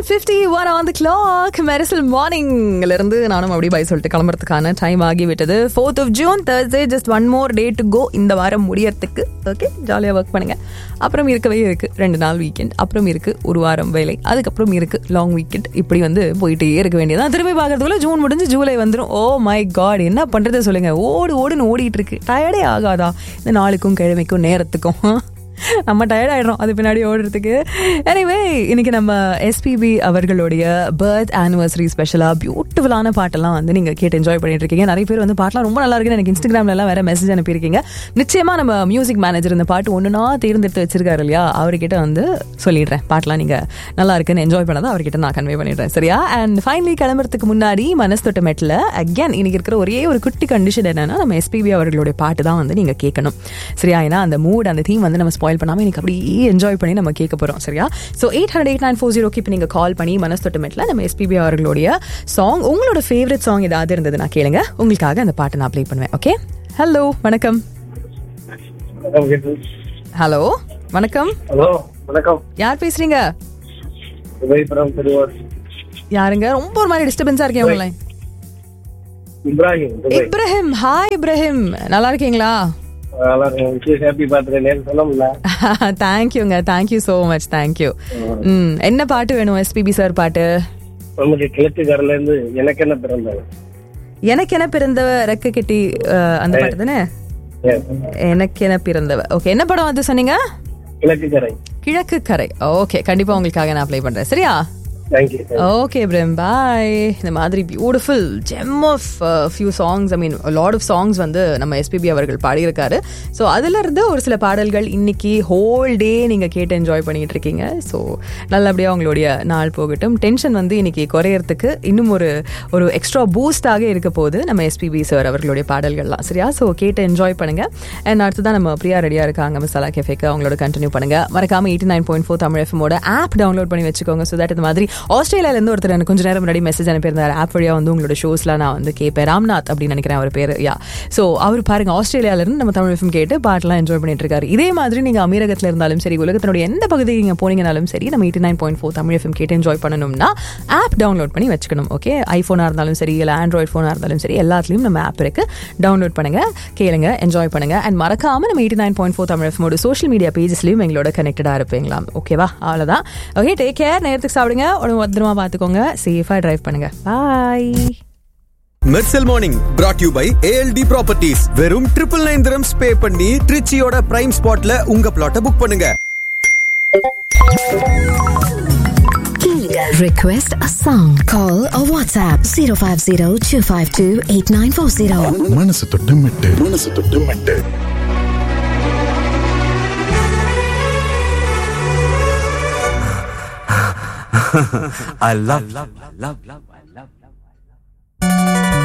Fifty one on the clock Mersal மார்னிங்ல இருந்து நானும் அப்படியே பை சொல்லிட்டு கிளம்புறதுக்கான டைம் ஆகிவிட்டது fourth of June Thursday just one more day to go இந்த வாரம் முடியறதுக்கு ஓகே ஜாலியாக ஒர்க் பண்ணுங்க அப்புறம் இருக்கவே இருக்கு ரெண்டு நாள் வீக்கெண்ட் அப்புறம் இருக்கு ஒரு வாரம் வேலை அதுக்கப்புறம் இருக்கு லாங் வீக்கெண்ட் இப்படி வந்து போயிட்டே இருக்க வேண்டியதான் திரும்பி பார்க்கறதுக்குள்ள ஜூன் முடிஞ்சு ஜூலை வந்துடும் ஓ மை காட் என்ன பண்றதை சொல்லுங்க ஓடு ஓடுன்னு ஓடிட்டு இருக்கு டயர்டே ஆகாதா இந்த நாளுக்கும் கிழமைக்கும் நேரத்துக்கும் நம்ம டயர்ட் ஆயிடுறோம் அது பின்னாடி ஓடுறதுக்கு எனிவே இன்னைக்கு நம்ம எஸ்பிபி அவர்களுடைய பர்த் ஆனிவர்சரி ஸ்பெஷலாக பியூட்டிஃபுல்லான பாட்டெல்லாம் வந்து நீங்கள் கேட்டு என்ஜாய் பண்ணிட்டு இருக்கீங்க நிறைய பேர் வந்து பாட்டெல்லாம் ரொம்ப நல்லா இருக்குன்னு எனக்கு இன்ஸ்டாகிராம்ல எல்லாம் வேற மெசேஜ் அனுப்பியிருக்கீங்க நிச்சயமா நம்ம மியூசிக் மேனேஜர் இந்த பாட்டு ஒன்றுனா தேர்ந்தெடுத்து வச்சிருக்காரு இல்லையா அவர்கிட்ட வந்து சொல்லிடுறேன் பாட்டெல்லாம் நீங்கள் நல்லா இருக்குன்னு என்ஜாய் பண்ணதை அவர்கிட்ட நான் கன்வே பண்ணிடுறேன் சரியா அண்ட் ஃபைனலி கிளம்புறதுக்கு முன்னாடி மனஸ்தொட்ட மெட்டில் அகேன் இன்னைக்கு இருக்கிற ஒரே ஒரு குட்டி கண்டிஷன் என்னன்னா நம்ம எஸ்பிபி அவர்களுடைய பாட்டு தான் வந்து நீங்கள் கேட்கணும் சரியா ஏன்னா அந்த மூட் அந்த தீம் வந்து நம்ம ஸ்பாயில் பண்ணாமல் இன்னைக்கு அப்படியே என்ஜாய் பண்ணி நம்ம கேட்க போகிறோம் சரியா so eight hundred eight nine four ஜீரோக்கு இப்போ நீங்கள் கால் பண்ணி மனஸ்தொட்டமெட்டில் நம்ம எஸ்பிபி அவர்களுடைய சாங் உங்களோட ஃபேவரட் சாங் ஏதாவது இருந்தது நான் கேளுங்க உங்களுக்காக அந்த பாட்டை நான் ப்ளே பண்ணுவேன் ஓகே ஹலோ வணக்கம் ஹலோ வணக்கம் ஹலோ வணக்கம் யார் பேசுறீங்க உதயபுரம் திருவார் யாருங்க ரொம்ப ஒரு மாதிரி டிஸ்டர்பன்ஸா இருக்கேன் உங்களை இப்ராஹிம் துபாய் இப்ராஹிம் ஹாய் இப்ராஹிம் நல்லா இருக்கீங்களா நல்லா இருக்கும் விசேஷ் ஹாப்பி பார்த்துட்டு நேரம் சொன்னோம்ல தேங்க்யூங்க தேங்க்யூ ஸோ மச் தேங்க்யூ ம் என்ன பாட்டு வேணும் எஸ்பிபி சார் பாட்டு நமக்கு கிழக்குக்காரில இருந்து எனக்கு என்ன பிறந்தாங்க எனக்கு என பிறந்தவ ரெக்க கெட்டி அஹ், அந்த பாட்டு தானே எனக்கு என பிறந்தவ ஓகே என்ன படம் அது சொன்னீங்க கிழக்குக்கரை கிழக்கு கரை ஓகே கண்டிப்பா உங்களுக்காக நான் அப்ளை பண்றேன் சரியா தேங்க்யூ ஓகே பிரேம் பாய் இந்த மாதிரி beautiful gem of few songs I mean lot of songs வந்து நம்ம எஸ்பிபி அவர்கள் பாடியிருக்காரு ஸோ அதுல இருந்து ஒரு சில பாடல்கள் இன்னைக்கு ஹோல் டே நீங்க கேட்டு என்ஜாய் பண்ணிட்டு இருக்கீங்க ஸோ நல்லபடியாக உங்களுடைய நாள் போகட்டும் டென்ஷன் வந்து இன்னைக்கு குறையறதுக்கு இன்னும் ஒரு ஒரு எக்ஸ்ட்ரா பூஸ்டாக இருக்க போகுது நம்ம எஸ்பிபி சார் அவர்களுடைய பாடல்கள்லாம் சரியா ஸோ கேட்டு என்ஜாய் பண்ணுங்க அண்ட் அடுத்ததான் நம்ம பிரியா ரெடியா இருக்காங்க மசாலா கெஃபேக்கு அவங்களோட கண்டினியூ பண்ணுங்க மறக்காம eighty nine point four Tamil எஃப்எமோட ஆப் டவுன்லோட் பண்ணி வச்சுக்கோங்க ஸோ தட் இந்த மாதிரி ஆஸ்திரேலியால இருந்து ஒருத்தர் எனக்கு கொஞ்ச நேரம் முன்னாடி மெசேஜ் அனுப்பியிருந்தார் ஆப் வழியா வந்து உங்களோட ஷோஸ்லாம் நான் வந்து கேட்பேன் ராம்நாத் அப்படின்னு நினைக்கிறேன் அவர் பேர் யா ஸோ அவர் பாருங்க ஆஸ்திரேலியால இருந்து நம்ம தமிழ் எஃப்எம் கேட்டு பாட்டெல்லாம் என்ஜாய் பண்ணிட்டு இருக்காரு இதே மாதிரி நீங்க அமீரகத்துல இருந்தாலும் சரி உலகத்தினுடைய எந்த பகுதிக்கு நீங்க போனீங்கனாலும் சரி நம்ம eighty nine point four Tamil FM கேட்டு என்ஜாய் பண்ணணும்னா ஆப் டவுன்லோட் பண்ணி வச்சுக்கணும் ஓகே ஐஃபோனா இருந்தாலும் சரி இல்லை ஆண்ட்ராய்ட் ஃபோனா இருந்தாலும் சரி எல்லாத்துலயும் நம்ம ஆப் இருக்கு டவுன்லோட் பண்ணுங்க கேளுங்க என்ஜாய் பண்ணுங்க அண்ட் மறக்காம நம்ம eighty nine point four Tamil எஃப்எமோட சோஷியல் மீடியா பேஜஸ்லயும் எங்களோட கனெக்டடா இருப்பீங்களா ஓகேவா அவ்வளவுதான் ஓகே டேக் கேர் நேரத்துக்கு சாப்பிடுங்க உடம்பு பத்திரமா பார்த்துக்கோங்க சேஃபா டிரைவ் பண்ணுங்க bye Mersal morning brought you by ALT properties வெறும் ட்ரிபிள் நைன் திரம்ஸ் பே பண்ணி ட்ரிச்சியோட பிரைம் ஸ்பாட்ல உங்க பிளாட்டை புக் பண்ணுங்க Request a song. Call or WhatsApp 050 252 8940. மனசு தொட்டு மெட்டு மனசு தொட்டு மெட்டு I love, love, love, love.